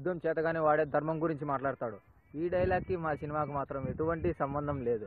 యుద్ధం చేతగానే వాడే ధర్మం గురించి మాట్లాడతాడు ఈ డైలాగ్కి మా సినిమాకు మాత్రం ఎటువంటి సంబంధం లేదు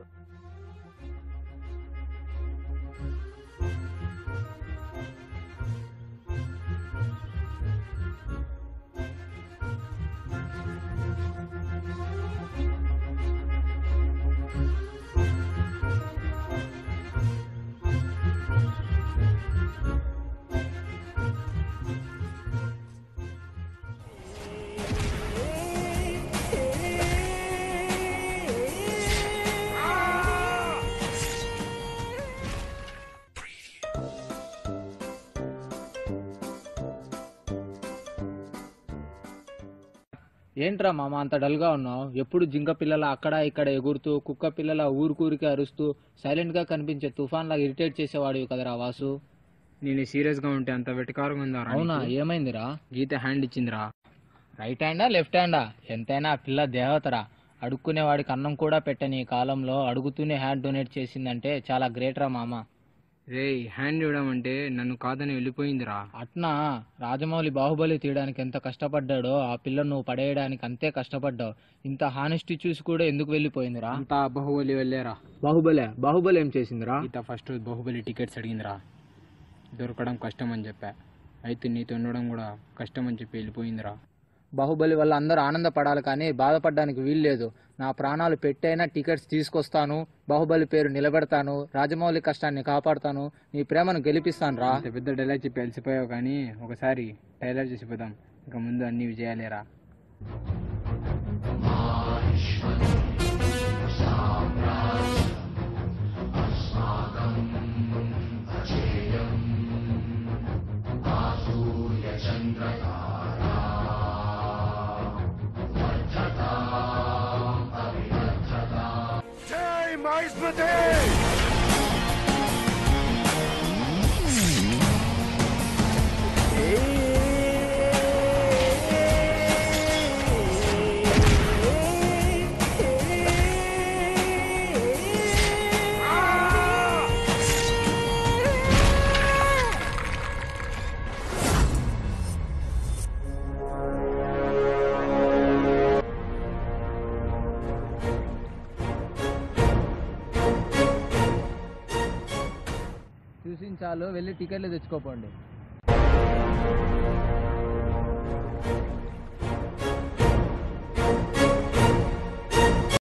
ఏంట్రా మామ అంత డల్గా ఉన్నావు ఎప్పుడు జింక పిల్లల అక్కడ ఇక్కడ ఎగురుతూ కుక్క పిల్లల ఊరుకూరికి అరుస్తూ సైలెంట్గా కనిపించే తుఫాన్ లాగా ఇరిటేట్ చేసేవాడివి కదరా వాసు నేను సీరియస్ గా ఉంటే అంత వెటకారంగా ఉందా రా అవునా నీకు? ఏమైందిరా గీత హ్యాండ్ ఇచ్చిందిరా రైట్ హ్యాండా లెఫ్ట్ హ్యాండా ఎంతైనా ఆ పిల్ల దేవతరా అడుక్కునే వాడికి అన్నం కూడా పెట్టని ఈ కాలంలో అడుగుతూనే హ్యాండ్ డొనేట్ చేసిందంటే చాలా గ్రేట్ రా మామ రే హ్యాండ్ ఇవ్వడం అంటే నన్ను కాదని వెళ్ళిపోయిందిరా అట్నా రాజమౌళి బాహుబలి తీయడానికి ఎంత కష్టపడ్డాడో ఆ పిల్ల నువ్వు పడేయడానికి అంతే కష్టపడ్డావు ఇంత హానెస్టీ చూసి కూడా ఎందుకు వెళ్ళిపోయిందిరా అంతా బాహుబలి వెళ్ళారా బాహుబలి బాహుబలి ఏం చేసిందిరా గీత ఫస్ట్ బాహుబలి టికెట్స్ అడిగిందిరా దొరకడం కష్టం అని చెప్పా అయితే నీతో ఉండడం కూడా కష్టం అని చెప్పి వెళ్ళిపోయిందిరా బాహుబలి వల్ల అందరూ ఆనందపడాలి కానీ బాధపడడానికి వీల్లేదు నా ప్రాణాలు పెట్టైనా టికెట్స్ తీసుకొస్తాను బాహుబలి పేరు నిలబెడతాను రాజమౌళి కష్టాన్ని కాపాడుతాను నీ ప్రేమను గెలిపిస్తాను రా అంత పెద్ద డైలాగ్ చెప్పి అలసిపోయావు కానీ ఒకసారి టైలర్ చేసిపోదాం ఇక ముందు అన్ని విజయాలేరా చూసించాలు వెళ్ళి టికెట్లు తెచ్చుకోపోండి